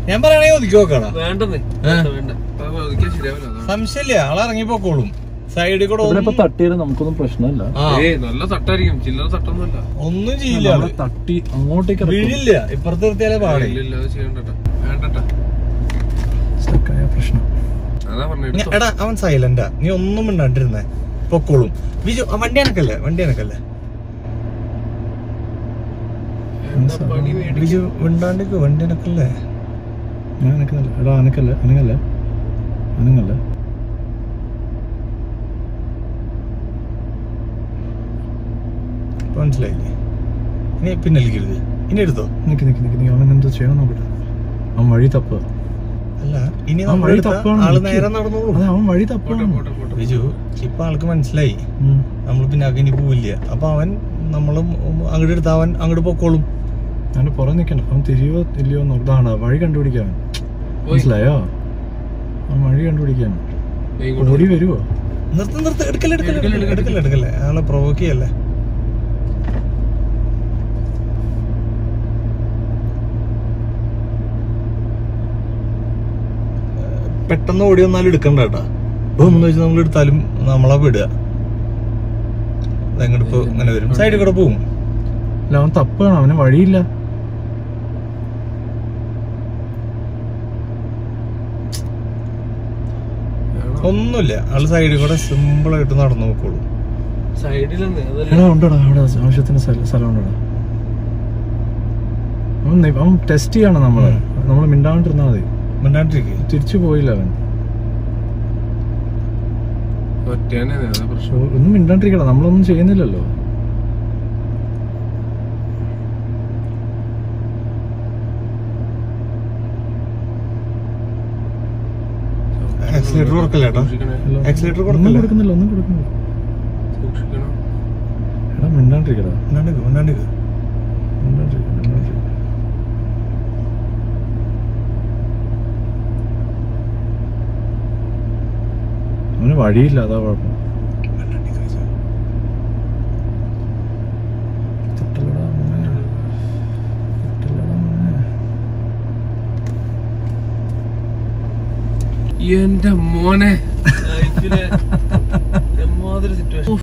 ഞാൻ പറയണേ ഒതുക്കി നോക്കടാ വേണ്ടെന്നേ ഏ? വേണ്ട അപ്പൊ ഒതുക്കിയാ ശരിയാവില്ല അതാണ്. സംശയമില്ല ആളെ ഇറങ്ങിപ്പോക്കോളും സൈഡിൽ കൂടെ ഇവിടെ ഇപ്പൊ ഒന്നും- തട്ടിയാലും നമുക്കൊന്നും പ്രശ്നമില്ല ആ ഏയ് നല്ല തട്ടായിരിക്കും ചില്ലറ തട്ടൊന്നുമല്ല ഒന്നും ചെയ്യില്ല ആള്. നമ്മളെ തട്ടി അങ്ങോട്ടേക്ക് ഇറക്കും. വീഴില്ല ഇപ്പുറത്ത് നിർത്തിയാലേ പാടേ ഇല്ല ഇല്ല അത് ചെയ്യണ്ടട്ടാ വേണ്ടട്ടാ Stuck ആയ പ്രശ്നം അതാ പറഞ്ഞു ഞ- എടാ അവൻ സൈലന്റാ നീ ഒന്നും മിണ്ടാണ്ടിരുന്നേ പൊക്കോളും വിജു ആ, വണ്ടി എനക്കല്ലേ വണ്ടി എനക്കല്ലേ എന്താ പണി മേടിക്കും വിജു മിണ്ടാണ്ടിക്ക് വണ്ടി എനക്കല്ലേ ഞാൻ അനക്കുന്നില്ല എടാ അനക്കല്ല അനങ്ങല്ല അനങ്ങല്ല ഇപ്പൊ മനസ്സിലായില്ലേ ഇനി പിന്നെ ലിക്കരുത് ഇനി എടുത്തോ നിക്ക് നിക്ക് നിക്ക് നീ അവൻ എന്തോ ചെയ്യണം നോക്കട്ടെ അവൻ വഴി തപ്പുക അല്ല ഇനി അവൻ നമ്മൾ വഴി എടുത്താ തപ്പാണ് ആള് നിക്ക്. നേരെ നടന്നോളൂ അതെ അവൻ വഴി പോട്ടെ തപ്പാണ് പോട്ടെ പോട്ടെ വിജു ഇപ്പൊ ആൾക്ക് മനസ്സിലായി ഉം. നമ്മൾ പിന്നെ അകനി പോവില്ല അപ്പൊ അവൻ നമ്മളും അങ്ങോട്ട് എടുത്താ അവൻ അങ്ങോട്ട് പൊക്കോളും അവന്റെ പുറം നിക്കണ്ട അവൻ തിരിയോ ഇല്ലയോ നോക്കതാണ് വഴി കണ്ടുപിടിക്കാൻ പോയി. മനസ്സിലായോ അവൻ വഴി കണ്ടുപിടിക്കാൻ ദേ ഇങ്ങോട്ട് ഓടി വരുവോ നിർത്ത് നിർത്ത് എടുക്കല്ലേ എടുക്കല്ലേ എടുക്കല്ലേ എടുക്കല്ലേ ആളെ പ്രൊവോക്ക് ചെയ്യല്ലേ പെട്ടെന്ന് ഓടി വന്നാലും എടുക്കണ്ട കേട്ടാ ബോംന്ന് വെച്ച് നമ്മൾ എടുത്താലും നമ്മളാ വിടുക എങ്ങോട്ട് ഇപ്പൊ ഇങ്ങനെ വരും സൈഡിൽ കൂടെ പോവും അല്ല അവൻ തപ്പാണ് അവന് വഴിയില്ല വേണോ? ഒന്നുമില്ല ആള് സൈഡിൽ കൂടെ സിമ്പിൾ ആയിട്ട് നടന്നു നോക്കോളൂ സൈഡിലെന്ന് അതല്ല എടാ ഉണ്ടടാ അവിടെ ആവശ്യത്തിന് സ്ഥല- സ്ഥലം ഉണ്ടടാ അവൻ നി- അവൻ ടെസ്റ്റ് ചെയ്യാണ് നമ്മള് നമ്മൾ മിണ്ടാണ്ടിരുന്നാ മതി മിണ്ടാണ്ടിരിക്കുക തിരിച്ചു പോയില്ല അവൻ ഒറ്റേനെ അതാ പ്രശ്നം ഓ, ഒന്നും മിണ്ടാണ്ടിരിക്കടാ നമ്മളൊന്നും ചെയ്യുന്നില്ലല്ലോ ആക്സിലേറ്റർ കൊടുക്കല്ലേ ഏട്ടാ സൂക്ഷിക്കണേ ഹലോ. Accelerator ഒന്നും കൊടുക്കല്ലേ? കൊടുക്കുന്നില്ല ഒന്നും കൊടുക്കുന്നില്ല സൂക്ഷിക്കണം എടാ മിണ്ടാണ്ടിരിക്കടാ മിണ്ടാണ്ടിരിക്കുക മിണ്ടാണ്ടിരിക്കുക മിണ്ടാണ്ടിരിക്ക മിണ്ടാണ്ടിരിക്ക അവന് വഴിയില്ല അതാ കുഴപ്പം തട്ടലടാ മോനെ. തട്ടലടാ മോനെ. എന്റെ മോനെ ലൈഫിലെ എമ്മാതിരി സിറ്റുവേഷൻ